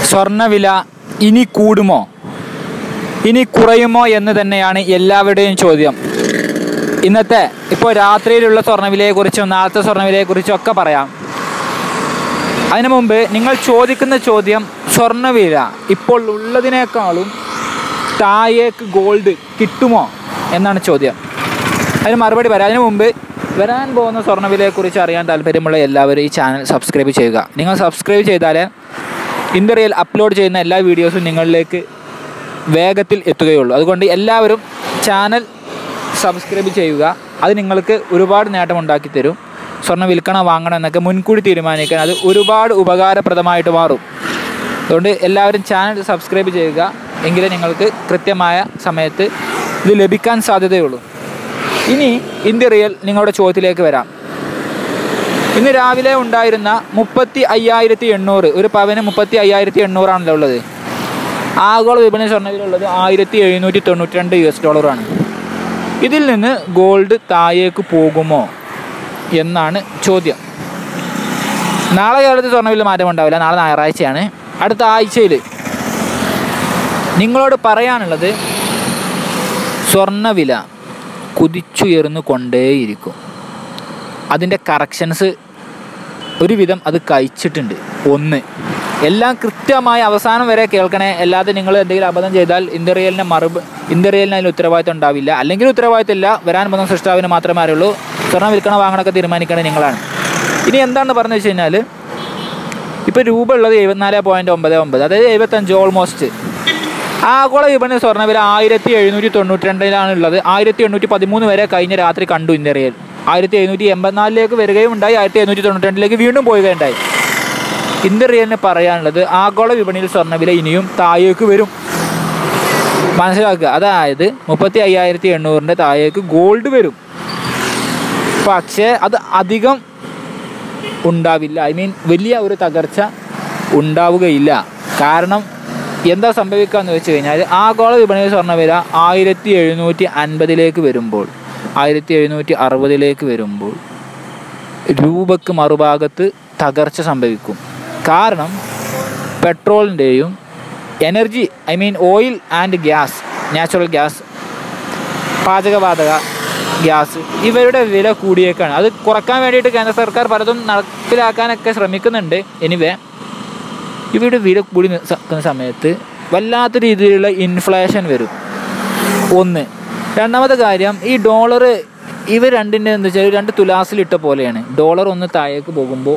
സ്വർണ്ണവില ഇനി കൂടുമോ ഇനി കുറയുമോ എന്ന് തന്നെയാണ് എല്ലാവരുടെയും ചോദ്യം ഇന്നത്തെ ഇപ്പോൾ രാത്രിയിലുള്ള സ്വർണ്ണവിലയെക്കുറിച്ചും നാളത്തെ സ്വർണ്ണവിലയെക്കുറിച്ചും ഒക്കെ പറയാം അതിനു മുമ്പ് നിങ്ങൾ ചോദിക്കുന്ന ചോദ്യം സ്വർണ്ണവില ഇപ്പോൾ ഉള്ളതിനേക്കാളും താഴേക്ക് ഗോൾഡ് കിട്ടുമോ എന്നാണ് ചോദ്യം അതിന് മറുപടി പറയാം അതിനു മുമ്പ് വരാൻ പോകുന്ന സ്വർണ്ണവിലയെക്കുറിച്ച് അറിയാൻ താല്പര്യമുള്ള എല്ലാവരും ഈ ചാനൽ സബ്സ്ക്രൈബ് ചെയ്യുക നിങ്ങൾ സബ്സ്ക്രൈബ് ചെയ്താൽ ഇന്ത്യയിൽ അപ്ലോഡ് ചെയ്യുന്ന എല്ലാ വീഡിയോസും നിങ്ങളിലേക്ക് വേഗത്തിൽ എത്തുകയുള്ളൂ അതുകൊണ്ട് എല്ലാവരും ചാനൽ സബ്സ്ക്രൈബ് ചെയ്യുക അത് നിങ്ങൾക്ക് ഒരുപാട് നേട്ടം ഉണ്ടാക്കി തരും സ്വർണ്ണം വിൽക്കണം വാങ്ങണം എന്നൊക്കെ മുൻകൂട്ടി തീരുമാനിക്കാൻ അത് ഒരുപാട് ഉപകാരപ്രദമായിട്ട് മാറും അതുകൊണ്ട് എല്ലാവരും ചാനൽ സബ്സ്ക്രൈബ് ചെയ്യുക എങ്കിലേ നിങ്ങൾക്ക് കൃത്യമായ സമയത്ത് ഇത് ലഭിക്കാൻ സാധ്യതയുള്ളൂ ഇനി ഇന്ത്യ റിയൽ നിങ്ങളുടെ ചോദ്യത്തിലേക്ക് വരാം ഇന്ന് രാവിലെ ഉണ്ടായിരുന്ന മുപ്പത്തി അയ്യായിരത്തി എണ്ണൂറ് ഒരു പവന് മുപ്പത്തി അയ്യായിരത്തി എണ്ണൂറാണല്ലോ ഉള്ളത് ആഗോള വിപണി സ്വർണ്ണവിലുള്ളത് ആയിരത്തി എഴുന്നൂറ്റി തൊണ്ണൂറ്റി രണ്ട് യു എസ് ഡോളറാണ് ഇതിൽ നിന്ന് ഗോൾഡ് താഴേക്ക് പോകുമോ എന്നാണ് ചോദ്യം നാളെ കാലത്ത് സ്വർണ്ണവില മാറ്റം ഉണ്ടാവില്ല നാളെ ഞായറാഴ്ചയാണ് അടുത്ത ആഴ്ചയിൽ നിങ്ങളോട് പറയാനുള്ളത് സ്വർണ്ണവില കുതിച്ചുയർന്നു കൊണ്ടേയിരിക്കും അതിൻ്റെ കറക്ഷൻസ് ഒരുവിധം അത് കഴിച്ചിട്ടുണ്ട് ഒന്ന് എല്ലാം കൃത്യമായി അവസാനം വരെ കേൾക്കണേ അല്ലാതെ നിങ്ങൾ എന്തെങ്കിലും അബദ്ധം ചെയ്താൽ ഇന്ത്യറിയലിനെ മറുപ ഇന്ത്യറിയലിന് അതിൽ ഉത്തരവാദിത്തം ഉണ്ടാവില്ല അല്ലെങ്കിൽ ഉത്തരവാദിത്തം ഇല്ല വരാൻ പോകുന്ന സൃഷ്ടാവിന് മാത്രമേ അറിയുള്ളൂ സ്വർണ്ണം വിൽക്കണ വാങ്ങണമൊക്കെ തീരുമാനിക്കണേ നിങ്ങളാണ് ഇനി എന്താണെന്ന് പറഞ്ഞു വെച്ച് കഴിഞ്ഞാൽ ഇപ്പോൾ രൂപ ഉള്ളത് എഴുപത്തിനാല് പോയിൻറ്റ് ഒമ്പത് ഒമ്പത് അതായത് എഴുപത്തഞ്ച് ഓൾമോസ്റ്റ് ആഗോള വിപണി സ്വർണ്ണവില ആയിരത്തി എഴുന്നൂറ്റി തൊണ്ണൂറ്റി രണ്ടിലാണ് ഉള്ളത് ആയിരത്തി എണ്ണൂറ്റി പതിമൂന്ന് വരെ കഴിഞ്ഞ രാത്രി കണ്ടു ഇന്ത്യയിൽ ആയിരത്തി എഴുന്നൂറ്റി എൺപത്തിനാലിലേക്ക് വരികയും ഉണ്ടായി ആയിരത്തി എഴുന്നൂറ്റി തൊണ്ണൂറ്റി രണ്ടിലേക്ക് വീണ്ടും പോവുകയുണ്ടായി ഇന്ത്യ റിയലിന് പറയാനുള്ളത് ആഗോള വിപണിയിൽ സ്വർണ്ണവില ഇനിയും താഴേക്ക് വരും മനസ്സിലാക്കുക അതായത് മുപ്പത്തി അയ്യായിരത്തി എണ്ണൂറിൻ്റെ താഴേക്ക് ഗോൾഡ് വരും പക്ഷേ അത് അധികം ഉണ്ടാവില്ല ഐ മീൻ വലിയ ഒരു തകർച്ച ഉണ്ടാവുകയില്ല കാരണം എന്താ സംഭവിക്കുക എന്ന് വെച്ച് കഴിഞ്ഞാൽ ആഗോള വിപണിയിൽ സ്വർണ്ണവില ആയിരത്തി എഴുന്നൂറ്റി അൻപതിലേക്ക് വരുമ്പോൾ ആയിരത്തി എഴുന്നൂറ്റി അറുപതിലേക്ക് വരുമ്പോൾ രൂപക്ക് മറുഭാഗത്ത് തകർച്ച സംഭവിക്കും കാരണം പെട്രോളിൻ്റെയും energy I mean oil and gas natural gas പാചകവാതക ഗ്യാസ് ഇവരുടെ വില കൂടിയേക്കാണ് അത് കുറക്കാൻ വേണ്ടിയിട്ട് കേന്ദ്ര സർക്കാർ പലതും നടപ്പിലാക്കാനൊക്കെ ശ്രമിക്കുന്നുണ്ട് എനിവേ ഇവയുടെ വില കൂടി നിൽക്കുന്ന സമയത്ത് വല്ലാത്ത രീതിയിലുള്ള ഇൻഫ്ലേഷൻ വരും ഒന്ന് രണ്ടാമത്തെ കാര്യം ഈ ഡോളർ ഇവ രണ്ടിൻ്റെ എന്താ വെച്ചാൽ രണ്ട് തുലാസിലിട്ട പോലെയാണ് ഡോളർ ഒന്ന് താഴേക്ക് പോകുമ്പോൾ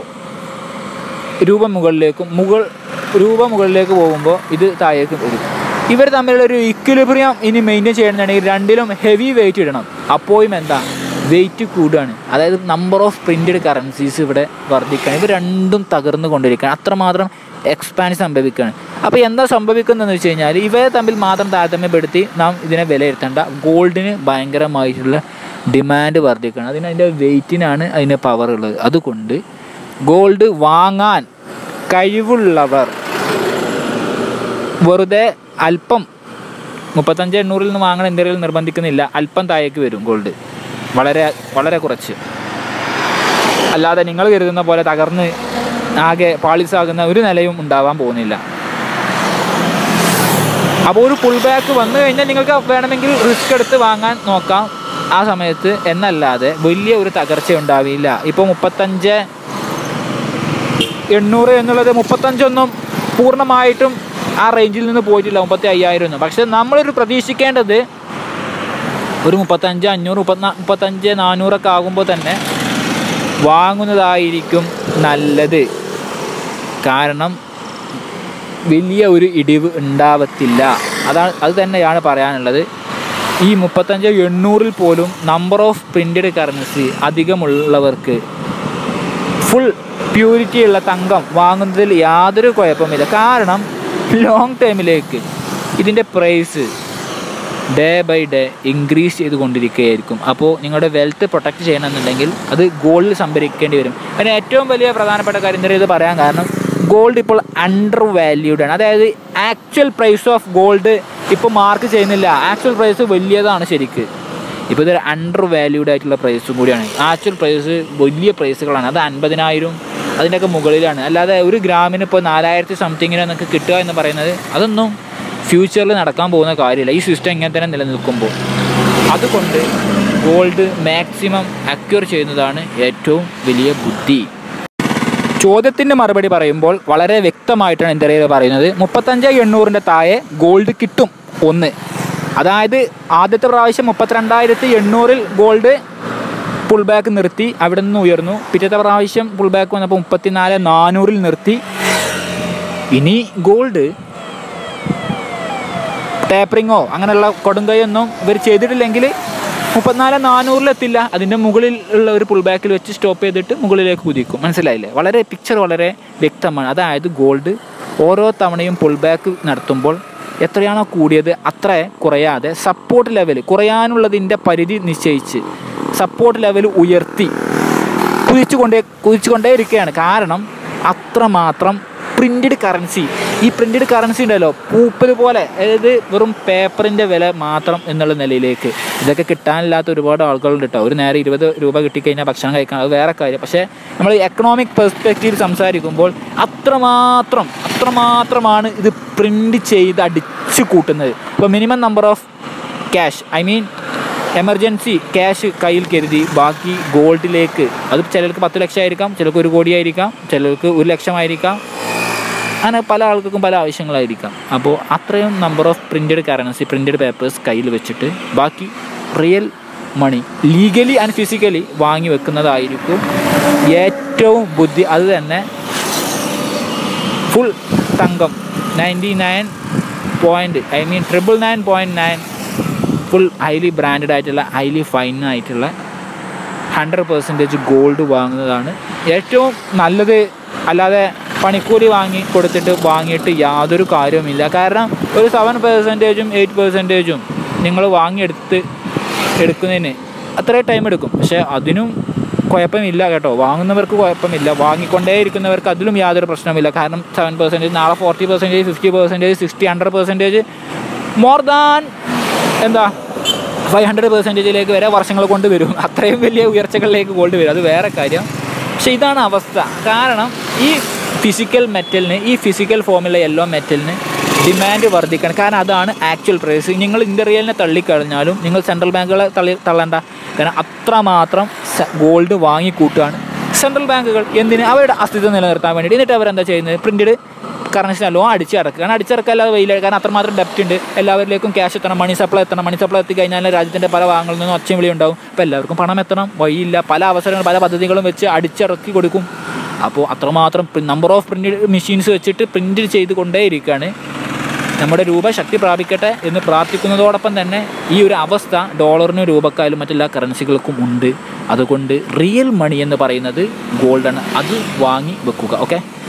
രൂപ മുകളിലേക്കും മുകൾ രൂപ മുകളിലേക്ക് പോകുമ്പോൾ ഇത് താഴേക്ക് വരും ഇവർ തമ്മിലുള്ള ഒരു ഇക്വിലിബ്രിയം ഇനി മെയിൻറ്റെയിൻ ചെയ്യണമെന്നുണ്ടെങ്കിൽ രണ്ടിലും ഹെവി വെയിറ്റ് ഇടണം അപ്പോഴും എന്താ വെയിറ്റ് കൂടുകയാണ് അതായത് നമ്പർ ഓഫ് പ്രിൻറ്റഡ് കറൻസീസ് ഇവിടെ വർദ്ധിക്കുകയാണ് ഇവർ രണ്ടും തകർന്നു കൊണ്ടിരിക്കുകയാണ് അത്രമാത്രം എക്സ്പാൻഡ് സംഭവിക്കുകയാണ് അപ്പോൾ എന്താ സംഭവിക്കുന്നതെന്ന് വെച്ച് കഴിഞ്ഞാൽ ഇവയെ തമ്മിൽ മാത്രം താരതമ്യപ്പെടുത്തി നാം ഇതിനെ വിലയിരുത്തേണ്ട ഗോൾഡിന് ഭയങ്കരമായിട്ടുള്ള ഡിമാൻഡ് വർദ്ധിക്കുകയാണ് അതിന് അതിൻ്റെ വെയിറ്റിനാണ് അതിന് പവർ ഉള്ളത് അതുകൊണ്ട് ഗോൾഡ് വാങ്ങാൻ കഴിവുള്ളവർ വെറുതെ അല്പം മുപ്പത്തഞ്ച് എണ്ണൂറിൽ നിന്ന് വാങ്ങണം എന്തെങ്കിലും നിർബന്ധിക്കുന്നില്ല അല്പം താഴേക്ക് വരും ഗോൾഡ് വളരെ വളരെ കുറച്ച് അല്ലാതെ നിങ്ങൾ കരുതുന്ന പോലെ തകർന്ന് ആകെ പാളിസാകുന്ന ഒരു നിലയും ഉണ്ടാവാൻ പോകുന്നില്ല അപ്പോൾ ഒരു പുൾ ബാക്ക് വന്നു കഴിഞ്ഞാൽ നിങ്ങൾക്ക് വേണമെങ്കിൽ റിസ്ക് എടുത്ത് വാങ്ങാൻ നോക്കാം ആ സമയത്ത് എന്നല്ലാതെ വലിയ ഒരു തകർച്ച ഉണ്ടാവില്ല ഇപ്പോൾ മുപ്പത്തഞ്ച് എണ്ണൂറ് എന്നുള്ളത് മുപ്പത്തഞ്ചൊന്നും പൂർണ്ണമായിട്ടും ആ റേഞ്ചിൽ നിന്ന് പോയിട്ടില്ല മുപ്പത്തി അയ്യായിരം ഒന്നും പക്ഷെ നമ്മളൊരു പ്രതീക്ഷിക്കേണ്ടത് ഒരു മുപ്പത്തഞ്ച് അഞ്ഞൂറ് മുപ്പത്തിനാ മുപ്പത്തഞ്ച് നാനൂറൊക്കെ ആകുമ്പോൾ തന്നെ വാങ്ങുന്നതായിരിക്കും നല്ലത് കാരണം വലിയ ഒരു ഇടിവ് ഉണ്ടാവത്തില്ല അതാണ് അത് തന്നെയാണ് പറയാനുള്ളത് ഈ മുപ്പത്തഞ്ച് എണ്ണൂറിൽ പോലും നമ്പർ ഓഫ് പ്രിൻറ്റഡ് കറൻസി അധികമുള്ളവർക്ക് ഫുൾ പ്യൂരിറ്റി ഉള്ള തങ്കം വാങ്ങുന്നതിൽ യാതൊരു കുഴപ്പമില്ല കാരണം ലോങ് ടൈമിലേക്ക് ഇതിൻ്റെ price day by day increase ചെയ്തുകൊണ്ടിരിക്കുകയായിരിക്കും അപ്പോൾ നിങ്ങളുടെ വെൽത്ത് പ്രൊട്ടക്റ്റ് ചെയ്യണമെന്നുണ്ടെങ്കിൽ അത് ഗോൾഡിൽ സംഭരിക്കേണ്ടി വരും അതിന് ഏറ്റവും വലിയ പ്രധാനപ്പെട്ട കാര്യം എന്താ ഇത് പറയാൻ കാരണം ഗോൾഡ് ഇപ്പോൾ അണ്ടർ വാല്യൂഡ് ആണ് അതായത് ആക്ച്വൽ പ്രൈസ് ഓഫ് ഗോൾഡ് ഇപ്പോൾ മാർക്ക് ചെയ്യുന്നില്ല ആക്ച്വൽ പ്രൈസ് വലിയതാണ് ശരിക്ക് ഇപ്പോൾ ഇതൊരു അണ്ടർ വാല്യൂഡ് ആയിട്ടുള്ള പ്രൈസും കൂടിയാണ് ആക്ച്വൽ പ്രൈസ് വലിയ പ്രൈസുകളാണ് അത് അൻപതിനായിരം അതിൻ്റെയൊക്കെ മുകളിലാണ് അല്ലാതെ ഒരു ഗ്രാമിന് ഇപ്പോൾ നാലായിരത്തി സംതിങ്ങിന് നിങ്ങൾക്ക് കിട്ടുക എന്ന് പറയുന്നത് അതൊന്നും ഫ്യൂച്ചറിൽ നടക്കാൻ പോകുന്ന കാര്യമില്ല ഈ സിസ്റ്റം ഇങ്ങനെ തന്നെ നിലനിൽക്കുമ്പോൾ അതുകൊണ്ട് ഗോൾഡ് മാക്സിമം അക്യൂർ ചെയ്യുന്നതാണ് ഏറ്റവും വലിയ ബുദ്ധി ചോദ്യത്തിൻ്റെ മറുപടി പറയുമ്പോൾ വളരെ വ്യക്തമായിട്ടാണ് എൻ്റെ അറിയിൽ പറയുന്നത് മുപ്പത്തഞ്ച് എണ്ണൂറിൻ്റെ താഴെ ഗോൾഡ് കിട്ടും ഒന്ന് അതായത് ആദ്യത്തെ പ്രാവശ്യം മുപ്പത്തിരണ്ടായിരത്തി എണ്ണൂറിൽ ഗോൾഡ് പുൾ ബാക്ക് നിർത്തി അവിടെ നിന്ന് ഉയർന്നു പിറ്റത്തെ പ്രാവശ്യം പുൾ ബാക്ക് വന്നപ്പോൾ മുപ്പത്തിനാല് നാനൂറിൽ നിർത്തി ഇനി ഗോൾഡ് ടേപ്പറിങ്ങോ അങ്ങനെയുള്ള കൊടുങ്കൈയൊന്നും ഇവർ ചെയ്തിട്ടില്ലെങ്കിൽ മുപ്പത്തിനാല് നാനൂറിലെത്തില്ല അതിൻ്റെ മുകളിൽ ഉള്ള ഒരു പുൾ ബാക്കിൽ വെച്ച് സ്റ്റോപ്പ് ചെയ്തിട്ട് മുകളിലേക്ക് കുതിക്കും മനസ്സിലായില്ലേ വളരെ പിക്ചർ വളരെ വ്യക്തമാണ് അതായത് ഗോൾഡ് ഓരോ തവണയും പുൾ ബാക്ക് നടത്തുമ്പോൾ എത്രയാണോ കൂടിയത് അത്ര കുറയാതെ സപ്പോർട്ട് ലെവൽ കുറയാനുള്ളതിൻ്റെ പരിധി നിശ്ചയിച്ച് സപ്പോർട്ട് ലെവൽ ഉയർത്തി കുതിച്ചുകൊണ്ടേ കുതിച്ചുകൊണ്ടേ ഇരിക്കുകയാണ് കാരണം അത്രമാത്രം പ്രിൻറ്റഡ് കറൻസി ഈ പ്രിൻറ്റഡ് കറൻസി ഉണ്ടല്ലോ പൂപ്പൽ പോലെ അതായത് വെറും പേപ്പറിൻ്റെ വില മാത്രം എന്നുള്ള നിലയിലേക്ക് ഇതൊക്കെ കിട്ടാനില്ലാത്ത ഒരുപാട് ആളുകളുണ്ട് കേട്ടോ ഒരു നേരം ഇരുപത് രൂപ കിട്ടിക്കഴിഞ്ഞാൽ ഭക്ഷണം കഴിക്കാൻ അത് വേറെ കാര്യം പക്ഷേ നമ്മൾ എക്കണോമിക് പെർസ്പെക്റ്റീവ് സംസാരിക്കുമ്പോൾ അത്രമാത്രം അത്രമാത്രമാണ് ഇത് പ്രിൻ്റ് ചെയ്ത് അടിച്ചു കൂട്ടുന്നത് ഇപ്പോൾ minimum number of cash I mean emergency cash കയ്യിൽ കരുതി ബാക്കി ഗോൾഡിലേക്ക് അത് ചിലർക്ക് പത്ത് ലക്ഷം ആയിരിക്കാം ചിലർക്ക് ഒരു കോടിയായിരിക്കാം ചിലർക്ക് ഒരു ലക്ഷമായിരിക്കാം അങ്ങനെ പല ആൾക്കാർക്കും പല ആവശ്യങ്ങളായിരിക്കാം അപ്പോൾ അത്രയും number of printed currency printed papers കയ്യിൽ വെച്ചിട്ട് ബാക്കി real money legally and physically വാങ്ങി വെക്കുന്നതായിരിക്കും ഏറ്റവും ബുദ്ധി അത് തന്നെ ഫുൾ തങ്കം ninety nine point I mean triple nine point nine full highly branded ആയിട്ടുള്ള ഹൈലി ഫൈൻ ആയിട്ടുള്ള ഹൺഡ്രഡ് പെർസെൻറ്റേജ് ഗോൾഡ് വാങ്ങുന്നതാണ് ഏറ്റവും നല്ലത് അല്ലാതെ പണിക്കൂലി വാങ്ങി കൊടുത്തിട്ട് വാങ്ങിയിട്ട് യാതൊരു കാര്യവുമില്ല കാരണം ഒരു സെവൻ പെർസെൻറ്റേജും എയ്റ്റ് പെർസെൻറ്റേജും നിങ്ങൾ വാങ്ങിയെടുത്ത് എടുക്കുന്നതിന് അത്രയും ടൈം എടുക്കും പക്ഷേ അതിനും കുഴപ്പമില്ല കേട്ടോ വാങ്ങുന്നവർക്ക് കുഴപ്പമില്ല വാങ്ങിക്കൊണ്ടേ ഇരിക്കുന്നവർക്ക് അതിലും യാതൊരു പ്രശ്നമില്ല കാരണം സെവൻ പെർസെൻറ്റേജ് നാളെ forty percentage fifty percentage sixty hundred percentage more than എന്താ ഫൈവ് ഹൺഡ്രഡ് പെർസെൻറ്റേജിലേക്ക് വരെ വർഷങ്ങൾ കൊണ്ട് വരും അത്രയും വലിയ ഉയർച്ചകളിലേക്ക് ഗോൾഡ് വരും അത് വേറെ കാര്യം പക്ഷെ ഇതാണ് അവസ്ഥ കാരണം ഈ ഫിസിക്കൽ മെറ്റലിന് ഈ ഫിസിക്കൽ ഫോമിലുള്ള യെല്ലോ മെറ്റലിന് ഡിമാൻഡ് വർദ്ധിക്കണം കാരണം അതാണ് ആക്ച്വൽ പ്രൈസ് നിങ്ങൾ ഇന്ത്യ റിയലിനെ തള്ളിക്കളഞ്ഞാലും നിങ്ങൾ സെൻട്രൽ ബാങ്കുകളെ തള്ളി തള്ളണ്ട കാരണം അത്രമാത്രം ഗോൾഡ് വാങ്ങിക്കൂട്ടുകയാണ് സെൻട്രൽ ബാങ്കുകൾ എന്തിന് അവരുടെ അസ്തിത്വം നിലനിർത്താൻ വേണ്ടിയിട്ട് എന്നിട്ട് അവരെന്താ ചെയ്യുന്നത് പ്രിൻറ്റഡ് കറൻസി നല്ലോണം അടിച്ചിറക്കുക കാരണം അടിച്ചിറക്കല്ലാതെ വെയില കാരണം അത്രമാത്രം ഡെപ്റ്റ് ഉണ്ട് എല്ലാവരിലേക്കും ക്യാഷ് എത്തണം മണി സപ്ലൈ എത്തണം മണി സപ്ലൈ എത്തി കഴിഞ്ഞാൽ രാജ്യത്തിൻ്റെ പല ഭാഗങ്ങളിൽ നിന്നും ഒച്ചയും വിളി ഉണ്ടാവും അപ്പോൾ എല്ലാവർക്കും പണം എത്തണം വഴിയില്ല പല അവസരങ്ങളും പല പദ്ധതികളും വെച്ച് അടിച്ചിറക്കി കൊടുക്കും അപ്പോൾ അത്രമാത്രം നമ്പർ ഓഫ് പ്രിൻറ്റ് മെഷീൻസ് വെച്ചിട്ട് പ്രിൻറ്റ് ചെയ്ത് കൊണ്ടേയിരിക്കുകയാണ് നമ്മുടെ രൂപ ശക്തി പ്രാപിക്കട്ടെ എന്ന് പ്രാർത്ഥിക്കുന്നതോടൊപ്പം തന്നെ ഈ ഒരു അവസ്ഥ ഡോളറിനും രൂപക്കായാലും മറ്റെല്ലാ കറൻസികൾക്കും ഉണ്ട് അതുകൊണ്ട് റിയൽ മണി എന്ന് പറയുന്നത് ഗോൾഡാണ് അത് വാങ്ങി വെക്കുക ഓക്കെ